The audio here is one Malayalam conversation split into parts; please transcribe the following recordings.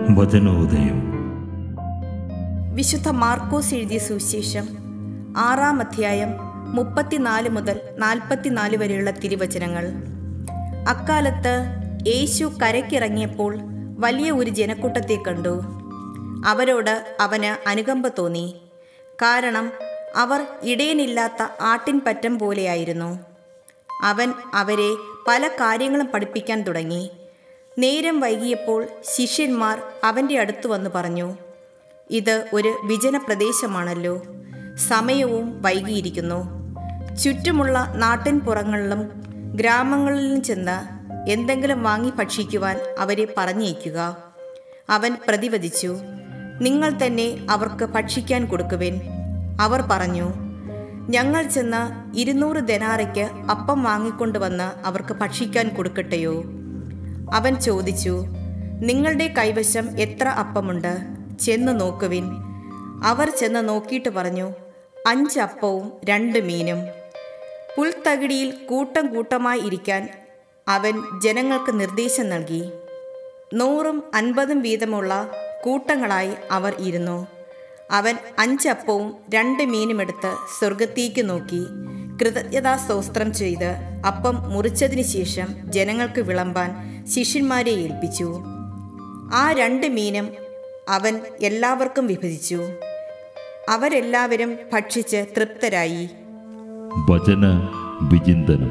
വചനോദയം വിശുദ്ധ മാർക്കോസ് എഴുതിയ സുവിശേഷം ആറാം അധ്യായം മുപ്പത്തിനാല് മുതൽ നാൽപ്പത്തിനാല് വരെയുള്ള തിരുവചനങ്ങൾ അക്കാലത്ത് യേശു കരയ്ക്കിറങ്ങിയപ്പോൾ വലിയ ഒരു ജനക്കൂട്ടത്തെ കണ്ടു അവരോട് അവന് അനുകമ്പ തോന്നി കാരണം അവർ ഇടയനില്ലാത്ത ആട്ടിൻ പറ്റം പോലെയായിരുന്നു അവൻ അവരെ പല കാര്യങ്ങളും പഠിപ്പിക്കാൻ തുടങ്ങി നേരം വൈകിയപ്പോൾ ശിഷ്യന്മാർ അവൻ്റെ അടുത്ത് വന്ന് പറഞ്ഞു ഇത് ഒരു വിജന പ്രദേശമാണല്ലോ സമയവും വൈകിയിരിക്കുന്നു ചുറ്റുമുള്ള നാട്ടിൻ പുറങ്ങളിലും ഗ്രാമങ്ങളിലും ചെന്ന് എന്തെങ്കിലും വാങ്ങി ഭക്ഷിക്കുവാൻ അവരെ പറഞ്ഞയക്കുക അവൻ പ്രതിവദിച്ചു നിങ്ങൾ തന്നെ അവർക്ക് ഭക്ഷിക്കാൻ കൊടുക്കുവിൻ അവർ പറഞ്ഞു ഞങ്ങൾ ചെന്ന് ഇരുന്നൂറ് ദനാറയ്ക്ക് അപ്പം വാങ്ങിക്കൊണ്ടുവന്ന് അവർക്ക് ഭക്ഷിക്കാൻ കൊടുക്കട്ടെയോ അവൻ ചോദിച്ചു നിങ്ങളുടെ കൈവശം എത്ര അപ്പമുണ്ട് ചെന്ന് നോക്കുവിൻ അവർ ചെന്ന് നോക്കിയിട്ട് പറഞ്ഞു അഞ്ച് അപ്പവും രണ്ട് മീനും പുൽത്തകിടിയിൽ കൂട്ടം കൂട്ടമായി ഇരിക്കാൻ അവൻ ജനങ്ങൾക്ക് നിർദ്ദേശം നൽകി നൂറും അൻപതും വീതമുള്ള കൂട്ടങ്ങളായി അവർ ഇരുന്നു അവൻ അഞ്ചപ്പവും രണ്ട് മീനുമെടുത്ത് സ്വർഗത്തേക്ക് നോക്കി കൃതജ്ഞതാ സ്തോത്രം ചെയ്ത് അപ്പം മുറിച്ചതിന് ശേഷം ജനങ്ങൾക്ക് വിളമ്പാൻ ശിഷ്യന്മാരെ ഏൽപ്പിച്ചു ആ രണ്ട് മീനും അവൻ എല്ലാവർക്കും വിഭജിച്ചു അവരെല്ലാവരും ഭക്ഷിച്ച് തൃപ്തരായി വചന വിചിന്തനം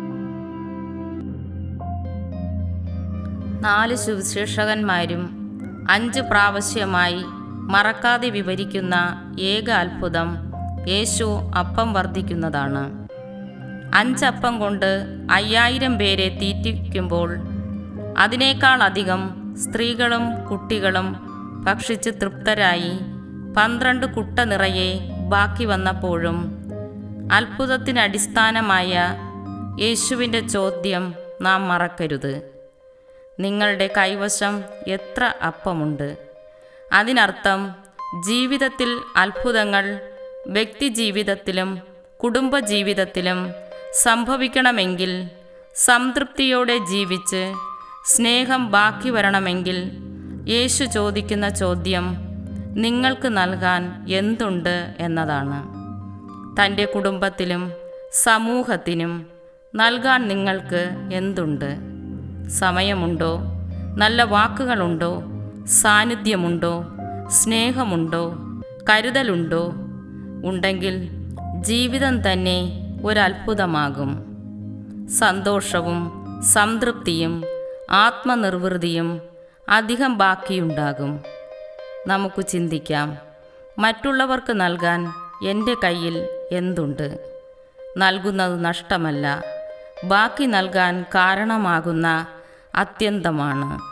നാല് സുവിശേഷകന്മാരും അഞ്ച് പ്രാവശ്യമായി മറക്കാതെ വിവരിക്കുന്ന ഏക അത്ഭുതം യേശു അപ്പം വർദ്ധിക്കുന്നതാണ് അഞ്ചപ്പം കൊണ്ട് അയ്യായിരം പേരെ തീറ്റിക്കുമ്പോൾ അതിനേക്കാൾ അധികം സ്ത്രീകളും കുട്ടികളും ഭക്ഷിച്ച് തൃപ്തരായി പന്ത്രണ്ട് കുട്ട നിറയെ ബാക്കി വന്നപ്പോഴും അത്ഭുതത്തിനടിസ്ഥാനമായ യേശുവിൻ്റെ ചോദ്യം നാം മറക്കരുത് നിങ്ങളുടെ കൈവശം എത്ര അപ്പമുണ്ട് അതിനർത്ഥം ജീവിതത്തിൽ അത്ഭുതങ്ങൾ വ്യക്തിജീവിതത്തിലും കുടുംബജീവിതത്തിലും സംഭവിക്കണമെങ്കിൽ സംതൃപ്തിയോടെ ജീവിച്ച് സ്നേഹം ബാക്കി വരണമെങ്കിൽ യേശു ചോദിക്കുന്ന ചോദ്യം നിങ്ങൾക്ക് നൽകാൻ എന്തുണ്ട് എന്നതാണ് തൻ്റെ കുടുംബത്തിലും സമൂഹത്തിനും നൽകാൻ നിങ്ങൾക്ക് എന്തുണ്ട് സമയമുണ്ടോ നല്ല വാക്കുകളുണ്ടോ സാന്നിധ്യമുണ്ടോ സ്നേഹമുണ്ടോ കരുതലുണ്ടോ ഉണ്ടെങ്കിൽ ജീവിതം തന്നെ ഒരത്ഭുതമാകും സന്തോഷവും സംതൃപ്തിയും ആത്മനിർവൃതിയും അധികം ബാക്കിയുണ്ടാകും നമുക്ക് ചിന്തിക്കാം മറ്റുള്ളവർക്ക് നൽകാൻ എൻ്റെ കയ്യിൽ എന്തുണ്ട് നൽകുന്നത് നഷ്ടമല്ല ബാക്കി നൽകാൻ കാരണമാകുന്ന അത്യന്തമാണ്